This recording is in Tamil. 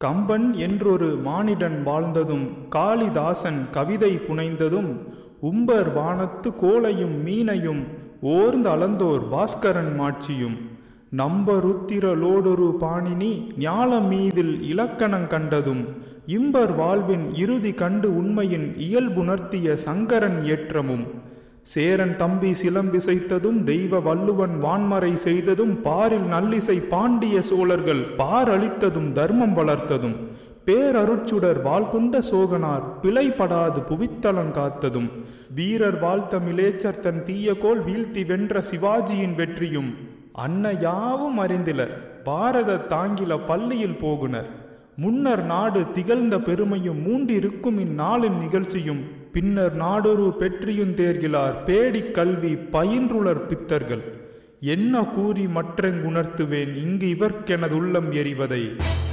கம்பன் என்றொரு மானிடன் வாழ்ந்ததும் காளிதாசன் கவிதை புனைந்ததும் உம்பர் வானத்து கோலையும் மீனையும் ஓர்ந்து அளந்தோர் பாஸ்கரன் மாட்சியும் நம்பருத்திரலோடொரு பாணினி ஞாலம் மீதில் இலக்கணங் கண்டதும் இம்பர் வாழ்வின் இறுதி கண்டு உண்மையின் இயல்புணர்த்திய சங்கரன் ஏற்றமும் சேரன் தம்பி சிலம்பிசைத்ததும் தெய்வ வள்ளுவன் வான்மறை செய்ததும் பாரில் நல்லிசை பாண்டிய சோழர்கள் பாரளித்ததும் தர்மம் வளர்த்ததும் பேரருட்சுடர் வாழ்கொண்ட சோகனார் பிழைபடாது புவித்தலங்காத்ததும் வீரர் வாழ்த்தமிழேச்சர் தன் தீயகோல் வீழ்த்தி வென்ற சிவாஜியின் வெற்றியும் அன்ன யாவும் அறிந்திலர் பாரத தாங்கில பள்ளியில் போகுனர் முன்னர் நாடு திகழ்ந்த பெருமையும் மூண்டிருக்கும் இந்நாளின் நிகழ்ச்சியும் பின்னர் நாடொரு பெற்றியுந் தேர்கிலார் பேடிக் கல்வி பயின்றுளர் பித்தர்கள் என்ன கூறி மற்றெங்குணர்த்துவேன் இங்கு இவர்க்கெனதுள்ளம் எறிவதை